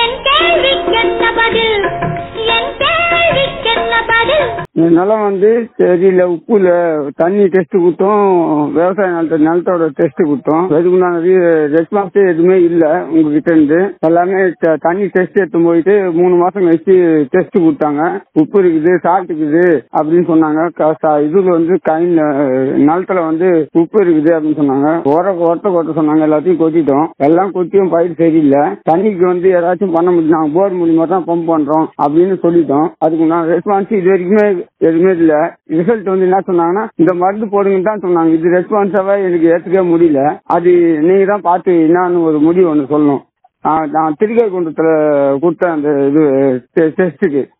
என் கேள்விக்கென்ன பதில் என் கேள்விக்கென்ன பதில் இந்த நிலம் வந்து தெரியல உப்புல தண்ணி டெஸ்ட் கொடுத்தோம் விவசாய நிலத்த நிலத்தோட டெஸ்ட் கொடுத்தோம் அதுக்குண்டான ரெஸ்பான்ஸ் எதுவுமே இல்ல உங்ககிட்ட இருந்து எல்லாமே த- தண்ணி டெஸ்ட் எடுத்து போயிட்டு மூணு மாசம் கழிச்சு டெஸ்ட் கொடுத்தாங்க உப்பு இருக்குது சால்ட் இருக்குது அப்படின்னு சொன்னாங்க க- ச- இதுல வந்து கைன் நிலத்துல வந்து உப்பு இருக்குது அப்படின்னு சொன்னாங்க உர ஒருத்த கொட்ட சொன்னாங்க எல்லாத்தையும் கொட்டிட்டோம் எல்லாம் கொட்டியும் பயிர் சரியில்லை தண்ணிக்கு வந்து ஏதாச்சும் பண்ண முடியும் நாங்க போர் மூலியமா தான் பம்ப் பண்றோம் அப்படின்னு சொல்லிட்டோம் அதுக்கு நான் ரெஸ்பான்ஸ் இது வரைக்குமே எதுவுமே இல்ல ரிசல்ட் வந்து என்ன சொன்னாங்கன்னா இந்த மருந்து போடுங்கன்னு தான் சொன்னாங்க இது ரெஸ்பான்ஸாவே எனக்கு ஏத்துக்கவே முடியல அது நீங்க தான் பார்த்து என்னன்னு ஒரு முடிவு ஒன்று சொல்லணும் நான் நான் திருக்கை குண்டத்துல கொடுத்த அந்த இது டெஸ்ட்டுக்கு